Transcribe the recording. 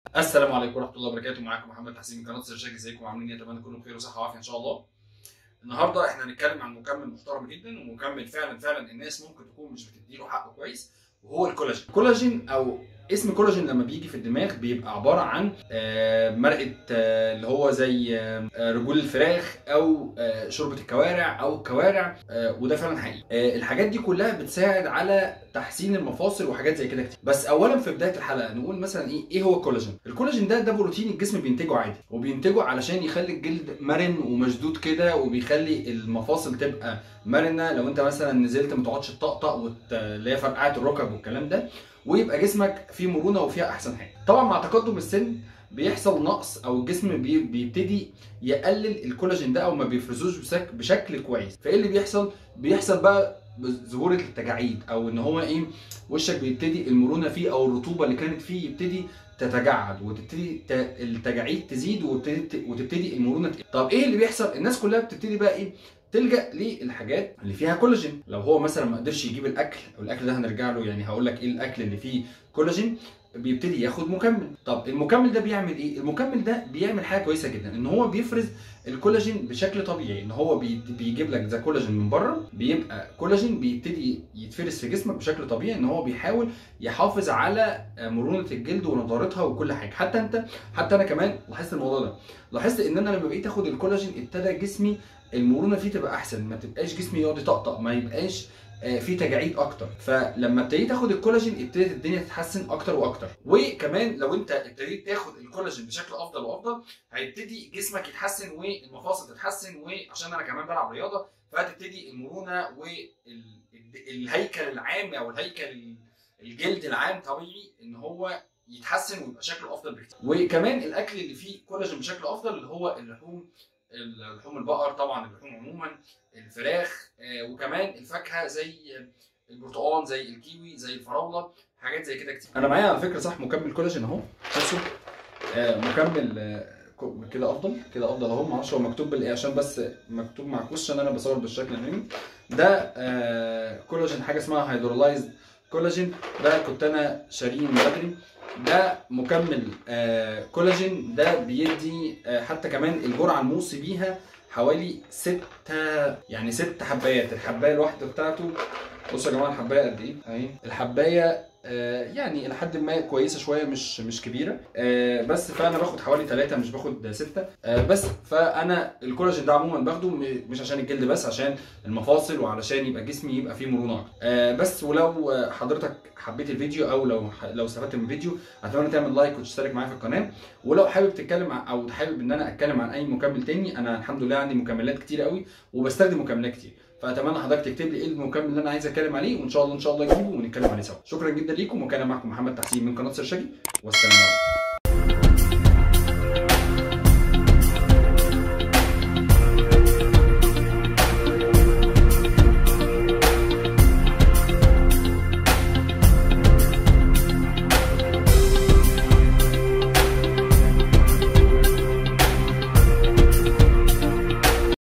السلام عليكم ورحمه الله وبركاته معاكم محمد حسين من قناه سيرشاك ازيكم عاملين ايه اتمنى تكونوا بخير وصحه وعافيه ان شاء الله النهارده احنا هنتكلم عن مكمل محترم جدا ومكمل فعلا فعلا الناس ممكن تكون مش بتديله حقه كويس وهو الكولاجين الكولاجين او اسم كولاجين لما بيجي في الدماغ بيبقى عباره عن آه، مرقه آه، اللي هو زي آه، رجول الفراخ او آه، شوربه الكوارع او الكوارع آه، وده فعلا حقيقي آه، الحاجات دي كلها بتساعد على تحسين المفاصل وحاجات زي كده كتير بس اولا في بدايه الحلقه نقول مثلا ايه ايه هو الكولاجين الكولاجين ده ده بروتين الجسم بينتجه عادي وبينتجه علشان يخلي الجلد مرن ومشدود كده وبيخلي المفاصل تبقى مرنه لو انت مثلا نزلت ما تقعدش تطقطق وت- اللي هي فرقعه الركب والكلام ده ويبقى جسمك فيه مرونه وفيها احسن حاجه طبعا مع تقدم السن بيحصل نقص او الجسم بي- بيبتدي يقلل الكولاجين ده او ما بيفرزوش بشك- بشكل كويس فايه اللي بيحصل بيحصل بقى ظهور التجاعيد او ان هو ايه وشك بيبتدي المرونه فيه او الرطوبه اللي كانت فيه يبتدي تتجعد وتبتدي ت- التجاعيد تزيد وتبتدي, وتبتدي المرونه تقل. طب ايه اللي بيحصل الناس كلها بتبتدي بقى ايه تلجا للحاجات اللي فيها كولاجين لو هو مثلا ما قدرش يجيب الاكل والاكل ده هنرجع له يعني هقول لك ايه الاكل اللي فيه كولاجين بيبتدي ياخد مكمل طب المكمل ده بيعمل ايه المكمل ده بيعمل حاجه كويسه جدا ان هو بيفرز الكولاجين بشكل طبيعي ان هو بي- بيجيب لك ده كولاجين من بره بيبقى كولاجين بيبتدي يتفرز في جسمك بشكل طبيعي ان هو بيحاول يحافظ على مرونه الجلد ونضارتها وكل حاجه حتى انت حتى انا كمان لاحظت الموضوع ده لاحظت ان انا لما بقيت اخد الكولاجين ابتدى جسمي المرونه فيه تبقى احسن ما تبقاش جسمي يقعد يطقطق ما يبقاش آه، في تجاعيد اكتر فلما ابتديت اخد الكولاجين ابتدت الدنيا تتحسن اكتر واكتر وكمان لو انت ابتديت تاخد الكولاجين بشكل افضل وافضل هيبتدي جسمك يتحسن والمفاصل تتحسن وعشان انا كمان بلعب رياضه فهتبتدي المرونه والهيكل العام او الهيكل ال- الجلد العام طبيعي ان هو يتحسن ويبقى شكله افضل بكتير وكمان الاكل اللي فيه كولاجين بشكل افضل اللي هو اللحوم اللحوم البقر طبعا اللحوم عموما الفراخ آه، وكمان الفاكهه زي البرتقال زي الكيوي زي الفراوله حاجات زي كده كتير انا معايا على فكره صح مكمل كولاجين اهو بصوا آه، مكمل آه، كو- كده افضل كده افضل اهو معرفش هو مكتوب بالايه عشان بس مكتوب معكوس عشان انا بصور بالشكل الامامي ده آه، كولاجين حاجه اسمها هيدرولايزد كولاجين ده كنت انا شاريه من بدري ده مكمل آه كولاجين ده بيدي آه حتى كمان الجرعه الموصي بيها حوالي ستة يعني ست حبايات الحبايه الواحده بتاعته بصوا يا جماعه الحبايه قد ايه اهي الحبايه آه يعني الى حد ما كويسه شويه مش مش كبيره آه بس فانا باخد حوالي ثلاثة مش باخد ستة آه بس فانا الكولاجين ده عموما باخده م- مش عشان الجلد بس عشان المفاصل وعلشان يبقى جسمي يبقى فيه مرونه أكتر. آه بس ولو آه، حضرتك حبيت الفيديو او لو لو استفدت من الفيديو اتمنى تعمل لايك وتشترك معايا في القناه ولو حابب تتكلم عن- او حابب ان انا اتكلم عن اي مكمل تاني انا الحمد لله عندي مكملات كتير قوي وبستخدم مكملات كتير فاتمنى حضرتك تكتب لي ايه المكمل اللي انا عايز اتكلم عليه وان شاء الله ان شاء الله اجيبه ونتكلم عليه سوا شكرا جدا ليكم وكان معكم محمد تحسين من قناه سرشاجي والسلام عليكم